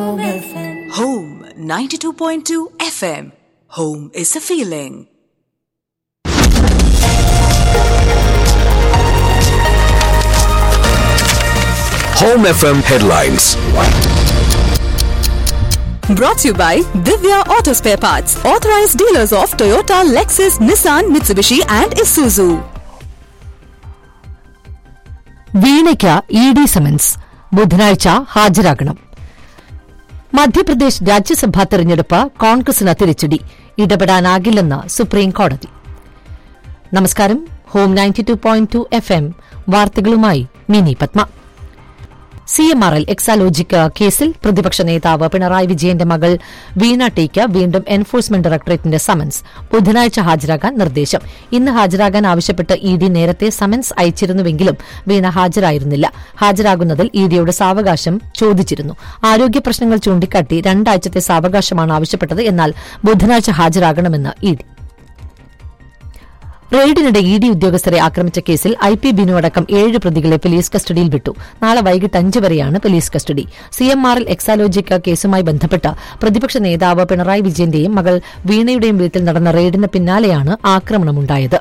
Home FM. Home 92.2 FM. Home is a feeling. Home FM headlines. Brought to you by Divya Auto Spare Parts, authorized dealers of Toyota, Lexus, Nissan, Mitsubishi, and Isuzu. വീണയ്ക്ക് E D summons ബുധനാഴ്ച ഹാജരാകണം മധ്യപ്രദേശ് രാജ്യസഭാ തെരഞ്ഞെടുപ്പ് കോൺഗ്രസിന് തിരിച്ചടി ഇടപെടാനാകില്ലെന്ന് supreme കോടതി നമസ്കാരം home ninety two point two F M വാർത്തകളുമായി Mini Padma C M R L Exalogic കേസിൽ പ്രതിപക്ഷ നേതാവ് പിണറായി വിജയന്റെ മകൾ വീണ ടിക്ക് വീണ്ടും എൻഫോഴ്സ്മെന്റ് ഡയറക്ടറേറ്റിന്റെ സമൻസ് ബുധനാഴ്ച ഹാജരാകാൻ നിർദ്ദേശം ഇന്ന് ഹാജരാകാൻ ആവശ്യപ്പെട്ട് ഇ ഡി നേരത്തെ സമൻസ് അയച്ചിരുന്നുവെങ്കിലും വീണ ഹാജരായിരുന്നില്ല ഹാജരാകുന്നതിൽ ഇ ഡിയുടെ സാവകാശം ചോദിച്ചിരുന്നു ആരോഗ്യ പ്രശ്നങ്ങൾ ചൂണ്ടിക്കാട്ടി രണ്ടാഴ്ചത്തെ സാവകാശമാണ് ആവശ്യപ്പെട്ടത് എന്നാൽ ബുധനാഴ്ച ഹാജരാകണമെന്ന് ഇ ഡി റെയ്ഡിനിടെ ഇ ഡി ഉദ്യോഗസ്ഥരെ ആക്രമിച്ച കേസിൽ ഐ പി ബിനു അടക്കം ഏഴ് പ്രതികളെ പോലീസ് കസ്റ്റഡിയിൽ വിട്ടു നാളെ വൈകിട്ട് അഞ്ച് വരെയാണ് police custody C M R L Exalogic കേസുമായി ബന്ധപ്പെട്ട് പ്രതിപക്ഷ നേതാവ് പിണറായി വിജയന്റെയും മകൾ വീണയുടെയും വീട്ടിൽ നടന്ന റെയ്ഡിന് പിന്നാലെയാണ് ആക്രമണമുണ്ടായത്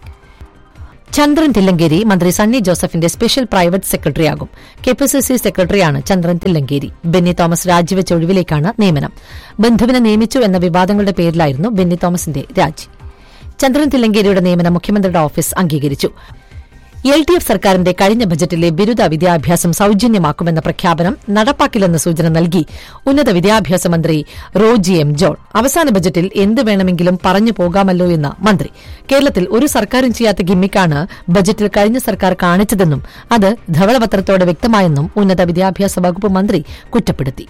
ചന്ദ്രൻ തില്ലങ്കേരി മന്ത്രി സണ്ണി ജോസഫിന്റെ സ്പെഷ്യൽ പ്രൈവറ്റ് സെക്രട്ടറിയാകും കെപിസിസി സെക്രട്ടറിയാണ് ചന്ദ്രൻ തില്ലങ്കേരി ബെന്നി തോമസ് രാജിവെച്ച ഒഴിവിലേക്കാണ് നിയമനം ബന്ധുവിനെ നിയമിച്ചു എന്ന വിവാദങ്ങളുടെ പേരിലായിരുന്നു ബെന്നി തോമസിന്റെ രാജി ചന്ദ്രൻ തില്ലങ്കേരിയുടെ നിയമനം മുഖ്യമന്ത്രിയുടെ ഓഫീസ് അംഗീകരിച്ചു എൽ ഡി എഫ് സർക്കാരിന്റെ കഴിഞ്ഞ ബജറ്റിലെ ബിരുദ വിദ്യാഭ്യാസം സൌജന്യമാക്കുമെന്ന പ്രഖ്യാപനം നടപ്പാക്കില്ലെന്ന സൂചന നൽകി ഉന്നത വിദ്യാഭ്യാസ മന്ത്രി റോജി എം ജോൺ അവസാന ബജറ്റിൽ എന്ത് വേണമെങ്കിലും പറഞ്ഞു പോകാമല്ലോ എന്ന മന്ത്രി കേരളത്തിൽ ഒരു സർക്കാരും ചെയ്യാത്ത ഗിമ്മിക്കാണ് ബജറ്റിൽ കഴിഞ്ഞ സർക്കാർ കാണിച്ചതെന്നും അത് ധവളപത്രത്തോടെ വ്യക്തമായെന്നും ഉന്നത വിദ്യാഭ്യാസ വകുപ്പ് മന്ത്രി കുറ്റപ്പെടുത്തി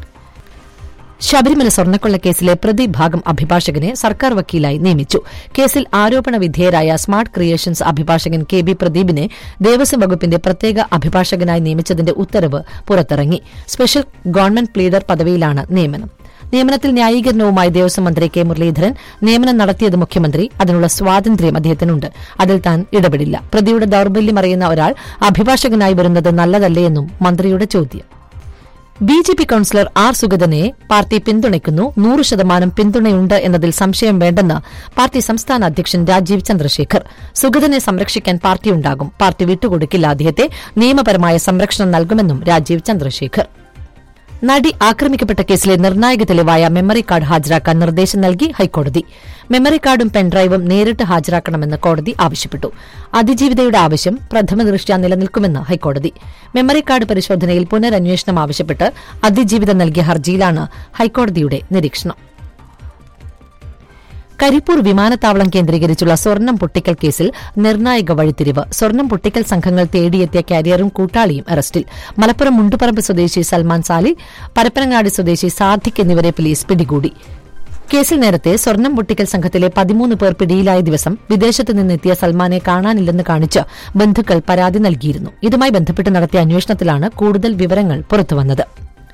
ശബരിമല സ്വർണ്ണക്കൊള്ള കേസിലെ പ്രതി ഭാഗം അഭിഭാഷകനെ സർക്കാർ വക്കീലായി നിയമിച്ചു കേസിൽ ആരോപണ വിധേയരായ സ്മാർട്ട് ക്രിയേഷൻസ് അഭിഭാഷകൻ കെ ബി പ്രദീപിനെ ദേവസ്വം വകുപ്പിന്റെ പ്രത്യേക അഭിഭാഷകനായി നിയമിച്ചതിന്റെ ഉത്തരവ് പുറത്തിറങ്ങി സ്പെഷ്യൽ ഗവൺമെന്റ് പ്ലീഡർ പദവിയിലാണ് നിയമനം നിയമനത്തിൽ ന്യായീകരണവുമായി ദേവസ്വം മന്ത്രി കെ മുരളീധരൻ നിയമനം നടത്തിയത് മുഖ്യമന്ത്രി അതിനുള്ള സ്വാതന്ത്ര്യം അദ്ദേഹത്തിനുണ്ട് അതിൽ താൻ ഇടപെടില്ല പ്രതിയുടെ ദൌർബല്യം അറിയുന്ന ഒരാൾ അഭിഭാഷകനായി വരുന്നത് നല്ലതല്ലേ എന്നും മന്ത്രിയുടെ ചോദ്യം B J P councillor R സുഗതനെ പാർട്ടി പിന്തുണയ്ക്കുന്നു നൂറ് ശതമാനം പിന്തുണയുണ്ട് എന്നതിൽ സംശയം വേണ്ടെന്ന് പാർട്ടി സംസ്ഥാന അധ്യക്ഷൻ രാജീവ് ചന്ദ്രശേഖർ സുഗതനെ സംരക്ഷിക്കാൻ പാർട്ടിയുണ്ടാകും പാർട്ടി വിട്ടുകൊടുക്കില്ല അദ്ദേഹത്തെ നിയമപരമായ സംരക്ഷണം നൽകുമെന്നും രാജീവ് ചന്ദ്രശേഖർ നടി ആക്രമിക്കപ്പെട്ട കേസിലെ നിർണായക തെളിവായ മെമ്മറി കാർഡ് ഹാജരാക്കാൻ നിർദ്ദേശം നൽകി ഹൈക്കോടതി മെമ്മറി കാർഡും പെൻഡ്രൈവും നേരിട്ട് ഹാജരാക്കണമെന്ന് കോടതി ആവശ്യപ്പെട്ടു അതിജീവിതയുടെ ആവശ്യം പ്രഥമ ദൃഷ്ട്യാ നിലനിൽക്കുമെന്ന് ഹൈക്കോടതി മെമ്മറി കാർഡ് പരിശോധനയിൽ പുനരന്വേഷണം ആവശ്യപ്പെട്ട് അതിജീവിത നൽകിയ ഹർജിയിലാണ് ഹൈക്കോടതിയുടെ നിരീക്ഷണം കരിപ്പൂർ വിമാനത്താവളം കേന്ദ്രീകരിച്ചുള്ള സ്വർണം പൊട്ടിക്കൽ കേസിൽ നിർണായക വഴിത്തിരിവ് സ്വർണം പൊട്ടിക്കൽ സംഘങ്ങൾ തേടിയെത്തിയ കാരിയറും കൂട്ടാളിയും അറസ്റ്റിൽ മലപ്പുറം മുണ്ടുപറമ്പ് സ്വദേശി സൽമാൻ സാലി പരപ്പനങ്ങാടി സ്വദേശി സാദിഖ് എന്നിവരെ പോലീസ് പിടികൂടി കേസിൽ നേരത്തെ സ്വർണം പൊട്ടിക്കൽ സംഘത്തിലെ പതിമൂന്ന് പേർ പിടിയിലായ ദിവസം വിദേശത്ത് നിന്നെത്തിയ സൽമാനെ കാണാനില്ലെന്ന് കാണിച്ച് ബന്ധുക്കൾ പരാതി നൽകിയിരുന്നു ഇതുമായി ബന്ധപ്പെട്ട് നടത്തിയ അന്വേഷണത്തിലാണ് കൂടുതൽ വിവരങ്ങൾ പുറത്തുവന്നത്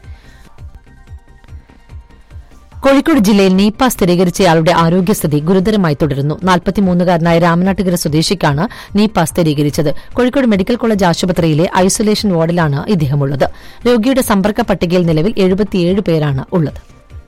കോഴിക്കോട് ജില്ലയിൽ നീപ്പ സ്ഥിരീകരിച്ചയാളുടെ ആരോഗ്യസ്ഥിതി ഗുരുതരമായി തുടരുന്നു നാൽപ്പത്തിമൂന്നുകാരനായ രാമനാട്ടുകര സ്വദേശിക്കാണ് നീപ്പ സ്ഥിരീകരിച്ചത് കോഴിക്കോട് മെഡിക്കൽ കോളേജ് ആശുപത്രിയിലെ ഐസൊലേഷൻ വാർഡിലാണ് ഇദ്ദേഹമുള്ളത് രോഗിയുടെ സമ്പർക്ക പട്ടികയിൽ നിലവിൽ എഴുപത്തിയേഴ് പേരാണ് ഉള്ളത്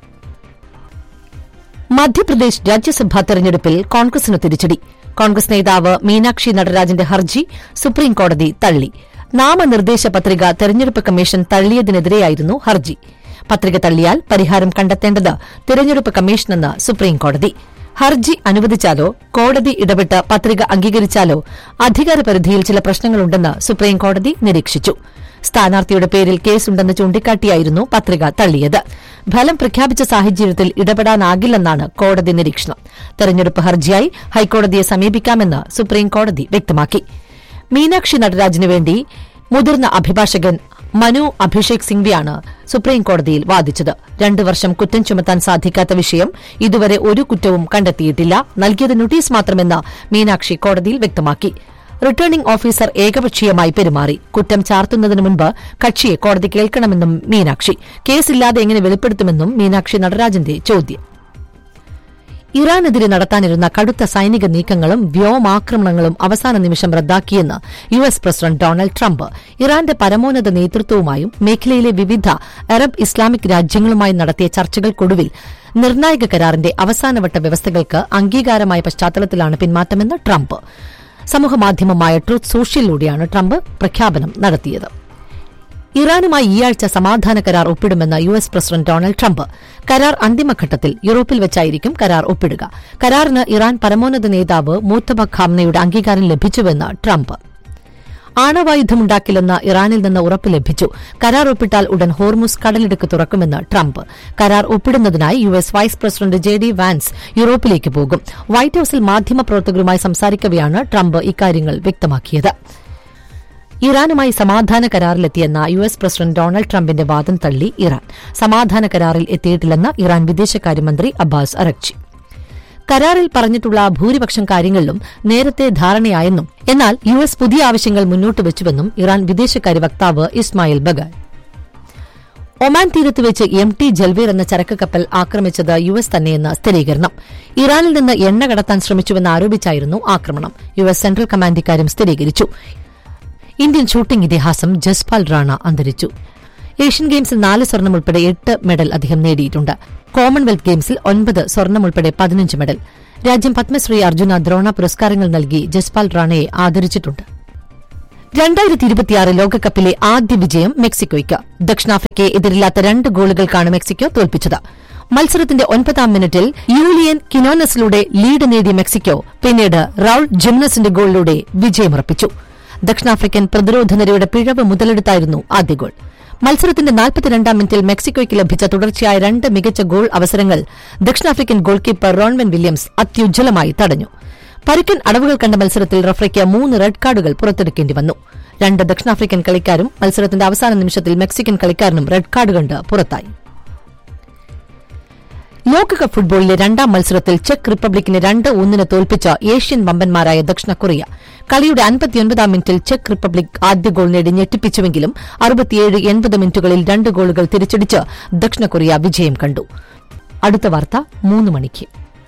മധ്യപ്രദേശ് രാജ്യസഭാ തെരഞ്ഞെടുപ്പിൽ കോൺഗ്രസിന് തിരിച്ചടി കോൺഗ്രസ് നേതാവ് മീനാക്ഷി നടരാജന്റെ ഹർജി സുപ്രീംകോടതി തള്ളി നാമനിർദ്ദേശ പത്രിക തെരഞ്ഞെടുപ്പ് കമ്മീഷൻ തള്ളിയതിനെതിരെയായിരുന്നു ഹർജി പത്രിക തള്ളിയാൽ പരിഹാരം കണ്ടെത്തേണ്ടത് തിരഞ്ഞെടുപ്പ് കമ്മീഷനെന്ന് സുപ്രീംകോടതി ഹർജി അനുവദിച്ചാലോ കോടതി ഇടപെട്ട് പത്രിക അംഗീകരിച്ചാലോ അധികാരപരിധിയിൽ ചില പ്രശ്നങ്ങളുണ്ടെന്ന് സുപ്രീംകോടതി നിരീക്ഷിച്ചു സ്ഥാനാർത്ഥിയുടെ പേരിൽ കേസുണ്ടെന്ന് ചൂണ്ടിക്കാട്ടിയായിരുന്നു പത്രിക തള്ളിയത് ഫലം പ്രഖ്യാപിച്ച സാഹചര്യത്തിൽ ഇടപെടാനാകില്ലെന്നാണ് കോടതി നിരീക്ഷണം തെരഞ്ഞെടുപ്പ് ഹർജിയായി ഹൈക്കോടതിയെ സമീപിക്കാമെന്ന് സുപ്രീംകോടതി വ്യക്തമാക്കി മീനാക്ഷി നടരാജിനു വേണ്ടി മുതിർന്ന അഭിഭാഷകൻ മനു അഭിഷേക് സിംഗ്വിയാണ് സുപ്രീംകോടതിയിൽ വാദിച്ചത് രണ്ടു വർഷം കുറ്റം ചുമത്താൻ സാധിക്കാത്ത വിഷയം ഇതുവരെ ഒരു കുറ്റവും കണ്ടെത്തിയിട്ടില്ല നൽകിയത് നോട്ടീസ് മാത്രമെന്ന് മീനാക്ഷി കോടതിയിൽ വ്യക്തമാക്കി റിട്ടേണിംഗ് ഓഫീസർ ഏകപക്ഷീയമായി പെരുമാറി കുറ്റം ചാർത്തുന്നതിന് മുൻപ് കക്ഷിയെ കോടതി കേൾക്കണമെന്നും മീനാക്ഷി കേസില്ലാതെ എങ്ങനെ വെളിപ്പെടുത്തുമെന്നും മീനാക്ഷി നടരാജന്റെ ചോദ്യം ഇറാനെതിരെ നടത്താനിരുന്ന കടുത്ത സൈനിക നീക്കങ്ങളും വ്യോമാക്രമണങ്ങളും അവസാന നിമിഷം റദ്ദാക്കിയെന്ന് U S president Donald Trump ഇറാന്റെ പരമോന്നത നേതൃത്വവുമായും മേഖലയിലെ വിവിധ അറബ് ഇസ്ലാമിക് രാജ്യങ്ങളുമായി നടത്തിയ ചർച്ചകൾക്കൊടുവിൽ നിർണായക കരാറിന്റെ അവസാനവട്ട വ്യവസ്ഥകൾക്ക് അംഗീകാരമായ പശ്ചാത്തലത്തിലാണ് പിന്മാറ്റമെന്ന് ട്രംപ് സമൂഹമാധ്യമമായ ട്രൂത്ത് സോഷ്യലിലൂടെയാണ് ട്രംപ് പ്രഖ്യാപനം നടത്തിയത് ഇറാനുമായി ഈയാഴ്ച സമാധാന കരാർ ഒപ്പിടുമെന്ന് U S president Donald Trump കരാർ അന്തിമഘട്ടത്തിൽ യൂറോപ്പിൽ വെച്ചായിരിക്കും കരാർ ഒപ്പിടുക കരാറിന് ഇറാൻ പരമോന്നത നേതാവ് മൂത്തബ ഖാംനയുടെ അംഗീകാരം ലഭിച്ചുവെന്ന് ട്രംപ് ആണവായുധമുണ്ടാക്കില്ലെന്ന് ഇറാനിൽ നിന്ന് ഉറപ്പ് ലഭിച്ചു കരാർ ഒപ്പിട്ടാൽ ഉടൻ ഹോർമുസ് കടലിടുക്ക് തുറക്കുമെന്ന് ട്രംപ് കരാർ ഒപ്പിടുന്നതിനായി U S vice president J D Vance യൂറോപ്പിലേക്ക് പോകും വൈറ്റ് ഹൌസിൽ മാധ്യമപ്രവർത്തകരുമായി സംസാരിക്കവെയാണ് ട്രംപ് ഇക്കാര്യങ്ങൾ വ്യക്തമാക്കിയത് ഇറാനുമായി സമാധാന കരാറിലെത്തിയെന്ന യു എസ് പ്രസിഡന്റ് ഡൊണാൾഡ് ട്രംപിന്റെ വാദം തള്ളി ഇറാൻ സമാധാന കരാറിൽ എത്തിയിട്ടില്ലെന്ന് ഇറാൻ വിദേശകാര്യമന്ത്രി അബ്ബാസ് അറക്ചി കരാറിൽ പറഞ്ഞിട്ടുള്ള ഭൂരിപക്ഷം കാര്യങ്ങളിലും നേരത്തെ ധാരണയായെന്നും എന്നാൽ യു എസ് പുതിയ ആവശ്യങ്ങൾ മുന്നോട്ട് വെച്ചുവെന്നും ഇറാൻ വിദേശകാര്യ വക്താവ് ഇസ്മായിൽ ബഗാൻ ഒമാൻ തീരത്ത് വെച്ച് എം ടി ജൽവീർ എന്ന ചരക്ക് കപ്പൽ ആക്രമിച്ചത് യു എസ് തന്നെയെന്ന് സ്ഥിരീകരണം ഇറാനിൽ നിന്ന് എണ്ണ കടത്താൻ ശ്രമിച്ചുവെന്ന് ആരോപിച്ചായിരുന്നു ആക്രമണം യു എസ് സെൻട്രൽ കമാൻഡ് ഇക്കാര്യം സ്ഥിരീകരിച്ചു ഇന്ത്യൻ ഷൂട്ടിംഗ് ഇതിഹാസം ജസ്പാൽ റാണ അന്തരിച്ചു ഏഷ്യൻ ഗെയിംസിൽ നാല് സ്വർണം ഉൾപ്പെടെ എട്ട് മെഡൽ അദ്ദേഹം നേടിയിട്ടുണ്ട് കോമൺവെൽത്ത് ഗെയിംസിൽ ഒൻപത് സ്വർണം ഉൾപ്പെടെ പതിനഞ്ച് മെഡൽ രാജ്യം പത്മശ്രീ അർജുന ദ്രോണ പുരസ്കാരങ്ങൾ നൽകി ജസ്പാൽ റാണയെ ആദരിച്ചിട്ടുണ്ട് രണ്ടായിരത്തി ഇരുപത്തിയാറ് ലോകകപ്പിലെ ആദ്യ വിജയം മെക്സിക്കോയ്ക്ക് ദക്ഷിണാഫ്രിക്കയെ എതിരില്ലാത്ത രണ്ട് ഗോളുകൾക്കാണ് മെക്സിക്കോ തോൽപ്പിച്ചത് മത്സരത്തിന്റെ ഒൻപതാം മിനിറ്റിൽ യൂലിയൻ കിനോനസിലൂടെ ലീഡ് നേടിയ മെക്സിക്കോ പിന്നീട് റൌൾ ജിംനസിന്റെ ഗോളിലൂടെ വിജയമുറപ്പിച്ചു ദക്ഷിണാഫ്രിക്കൻ പ്രതിരോധ നിരയുടെ പിഴവ് മുതലെടുത്തായിരുന്നു ആദ്യ ഗോൾ മത്സരത്തിന്റെ നാൽപ്പത്തിരണ്ടാം മിനിറ്റിൽ മെക്സിക്കോയ്ക്ക് ലഭിച്ച തുടർച്ചയായ രണ്ട് മികച്ച ഗോൾ അവസരങ്ങൾ ദക്ഷിണാഫ്രിക്കൻ ഗോൾ കീപ്പർ റോൺവൻ വില്യംസ് അത്യുജ്വലമായി തടഞ്ഞു പരുക്കൻ അടവുകൾ കണ്ട മത്സരത്തിൽ റഫറിക്ക് മൂന്ന് റെഡ് കാർഡുകൾ പുറത്തെടുക്കേണ്ടി വന്നു രണ്ട് ദക്ഷിണാഫ്രിക്കൻ കളിക്കാരും മത്സരത്തിന്റെ അവസാന നിമിഷത്തിൽ മെക്സിക്കൻ കളിക്കാരനും റെഡ് കാർഡ് കണ്ട് പുറത്തായി ലോകകപ്പ് ഫുട്ബോളിലെ രണ്ടാം മത്സരത്തിൽ ചെക്ക് റിപ്പബ്ലിക്കിനെ രണ്ട് ഒന്നിന് തോൽപ്പിച്ച ഏഷ്യൻ വമ്പന്മാരായ ദക്ഷിണ കൊറിയ കളിയുടെ അൻപത്തിയൊൻപതാം മിനിറ്റിൽ ചെക്ക് റിപ്പബ്ലിക് ആദ്യ ഗോൾ നേടി ഞെട്ടിപ്പിച്ചുവെങ്കിലും അറുപത്തിയേഴ് എൺപത് മിനിറ്റുകളിൽ രണ്ട് ഗോളുകൾ തിരിച്ചടിച്ച് ദക്ഷിണ കൊറിയ വിജയം കണ്ടു അടുത്ത വാർത്ത മൂന്ന് മണിക്ക്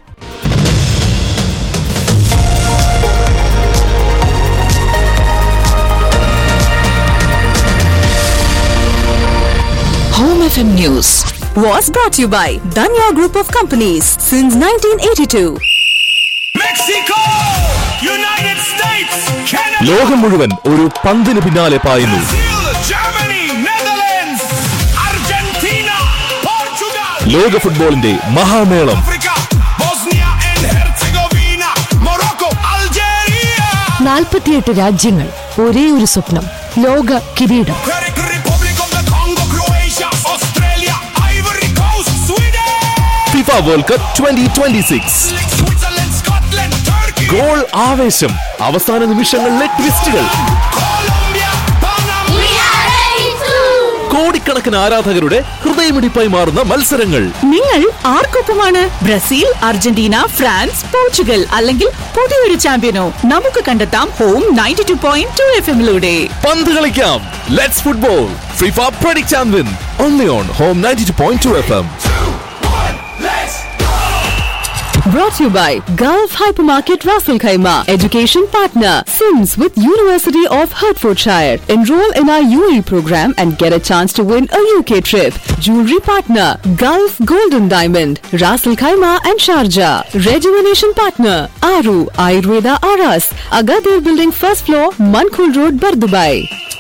Home FM News was brought to you by Danya Group of Companies since 1982. Mexico! United States, Canada, ലോകം മുഴുവൻ ഒരു പന്തിന് പിന്നാലെ പായുന്നു Brazil, Germany, Netherlands, Argentina, Portugal, ലോക ഫുട്ബോളിന്റെ മഹാമേളം Africa, Bosnia and Herzegovina, Morocco, Algeria, നാൽപ്പത്തിയെട്ട് രാജ്യങ്ങൾ ഒരേ ഒരു സ്വപ്നം ലോക കിരീടം Czech Republic of the Congo, Croatia, Australia, Ivory Coast, Sweden, FIFA world cup twenty twenty six Switzerland, Scotland, Turkey, goal ആവേശം അവസാന നിമിഷങ്ങളിലെ ട്വിസ്റ്റുകൾ Colombia, Panama, കോടിക്കണക്കിന് ആരാധകരുടെ ഹൃദയമിടിപ്പായി മാറുന്ന മത്സരങ്ങൾ നിങ്ങൾ ആർക്കൊപ്പമാണ് ബ്രസീൽ അർജന്റീന ഫ്രാൻസ് പോർച്ചുഗൽ അല്ലെങ്കിൽ പുതിയൊരു ചാമ്പ്യനോ നമുക്ക് കണ്ടെത്താം home ninety two point two F എമ്മിലൂടെ പന്ത് കളിക്കാം let's football FIFA predict and win only on home ninety two point two F M let's Brought to you by Gulf Hypermarket Raffle Khaima, education partner, Sims with University of Hertfordshire. Enroll in our UAE program and get a chance to win a UK trip. Jewelry partner, Gulf Golden Diamond, Raffle Khaima and Sharjah. Rejuvenation partner, Aru Ayurveda Aras, Agadir Building first floor, Mankul Road, Bardubai.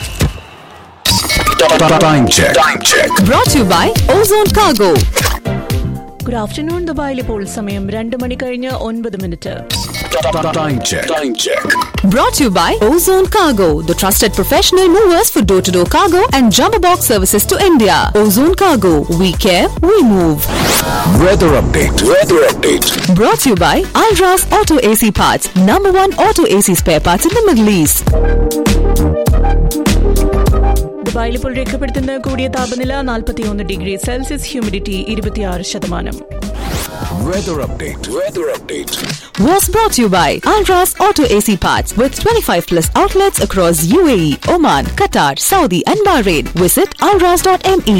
Time check time check Brought to you by Ozone Cargo. Good afternoon ദുബായിൽ ഇപ്പോൾ സമയം രണ്ട് മണി കഴിഞ്ഞ് ഒൻപത് മിനിറ്റ് ടൈം check time check Brought to you by Ozone Cargo, the trusted professional movers for door to door cargo and jumbo box services to India. Ozone Cargo, we care, we move. Weather update weather update Brought to you by Alras Auto AC Parts, number one auto AC spare parts in the Middle East. ദുബായിൽ ഇപ്പോൾ രേഖപ്പെടുത്തുന്ന കൂടിയ താപനില നാൽപ്പത്തിയൊന്ന് degree Celsius humidity ഇരുപത്തിയാറ് ശതമാനം weather update weather update Was brought to you by Alras Auto AC Parts with 25 plus outlets across UAE, Oman, Qatar, Saudi, and Bahrain. Visit alras.me